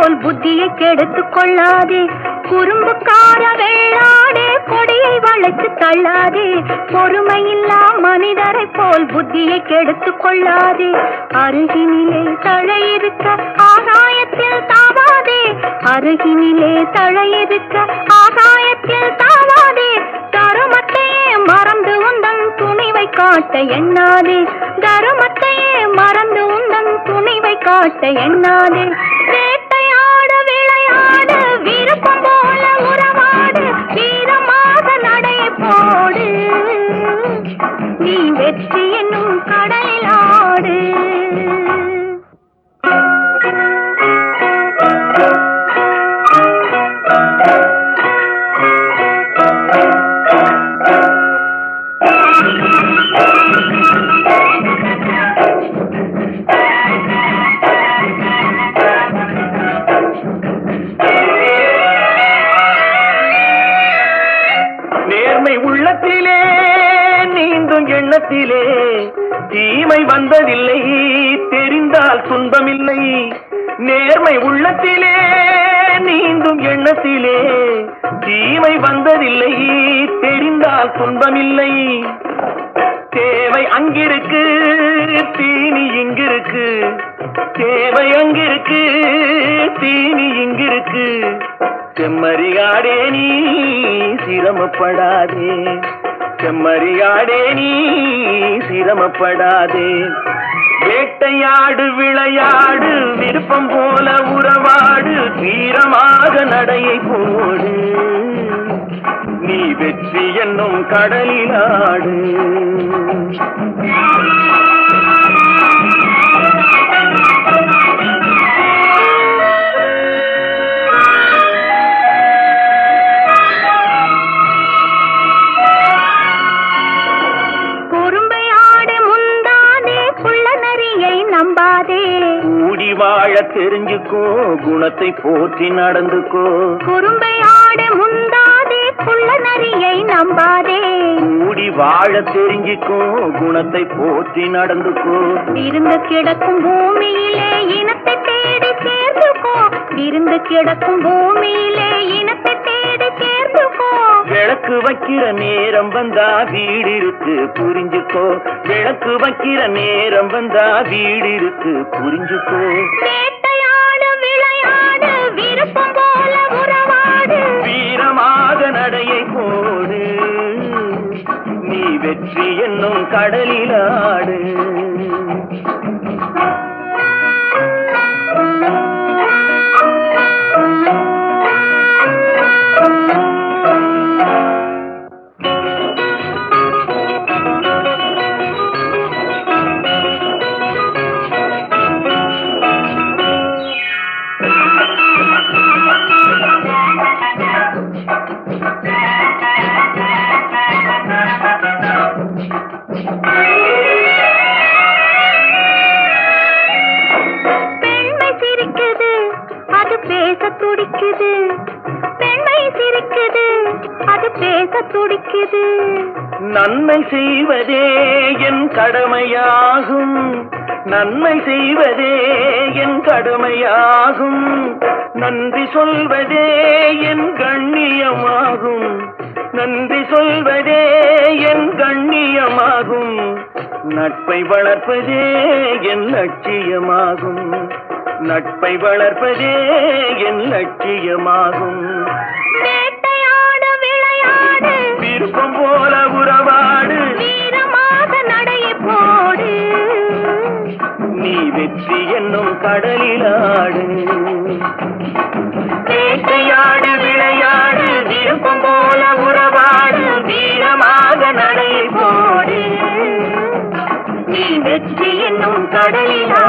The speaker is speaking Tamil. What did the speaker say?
போல் புத்தியை கெடுத்துக் கொள்ளாதே குறும்புக்கார வெள்ளாடே கொடியை வளைச்சு தள்ளாதே பொறுமையில்லா மனிதரை போல் புத்தியை கெடுத்துக் கொள்ளாதே அருகினிலே தழையிருக்க ஆகாயத்தில் தாவாதே அருகினிலே தழையிருக்க ஆகாயத்தில் தாவாதே தருமத்தையே மறந்து உந்தன் துணிவை காட்ட எண்ணாதே தருமத்தையே மறந்து உந்தன் துணிவை காட்ட எண்ணாதே வேட்டையாட விளையாடு விருப்பம் போல உறவாடு வீரமாக நடை போடு நீ வெற்றி என்னும் கடலில் ஆடு நேர்மை உள்ளத்திலே நீந்தும் எண்ணத்திலே தீமை வந்ததில்லை தெரிந்தால் துன்பமில்லை நேர்மை உள்ளத்திலே நீந்தும் எண்ணத்திலே தீமை வந்ததில்லை தெரிந்தால் துன்பமில்லை தேவை அங்கிருக்கு தீனி இங்கிருக்கு தேவை அங்கிருக்கு தீனி இங்கிருக்கு செம்மறியாடே நீ சிரமப்படாதே செம்மறியாடே நீ சிரமப்படாதே வேட்டையாடு விளையாடு விருப்பம் போல உறவாடு வீரமாக நடையை போடு நீ வெற்றி என்னும் கடலிலாடு குறும்பை ஆடு முந்தாதே குள்ள நரியை நம்பாதே கூடி வாழ தெரிஞ்சுக்கோ குணத்தை போற்றி நடந்துக்கோ குறும்பை ஆடு முந்தாதே குள்ள நரியை நம்பாதே கூடி வாழ தெரிஞ்சுக்கோ குணத்தை போற்றி நடந்துக்கோ விருந்து கிடக்கும் பூமியிலே இனத்தை தேடி சேர்ந்துக்கோ விருந்து கிடக்கும் பூமியிலே இனத்தை தேடி சேர்ந்துக்கோ விளக்கு வைக்கிற நேரம் வந்தா வீடு இருக்கு புரிஞ்சுக்கோ விளக்கு வைக்கிற நேரம் வந்தா வீடு இருக்கு புரிஞ்சுக்கோ வேட்டையாடு விளையாடு விருப்பம் போல உறவாடு வீரமாக நடையை போடு நீ வெற்றி என்னும் கடலிலாடு பெண்மை சிரிக்குது அது பேச துடிக்குது பெண்மை சிரிக்குது அது பேச துடிக்குது நன்மை செய்வதே என் கடமையாகும் நன்மை செய்வதே என் கடமையாகும் நன்றி சொல்வதே என் கண்ணியமாகும் நன்றி சொல்வதே என் கண்ணியமாகும் நட்பை வளர்ப்பதே என் லட்சியமாகும் நட்பை வளர்ப்பதே என் லட்சியமாகும் வேட்டையாடு விளையாடு விருப்பம் போல உறவாடு வீரமாக நடைய போடு நீ வெற்றி என்னும் கடலிலாடு வேட்டையாடு விளையாடு விருப்பம் போல உறவாடு வீரமாக நடை போடு நீ வெற்றி என்னும் கடலிலாடு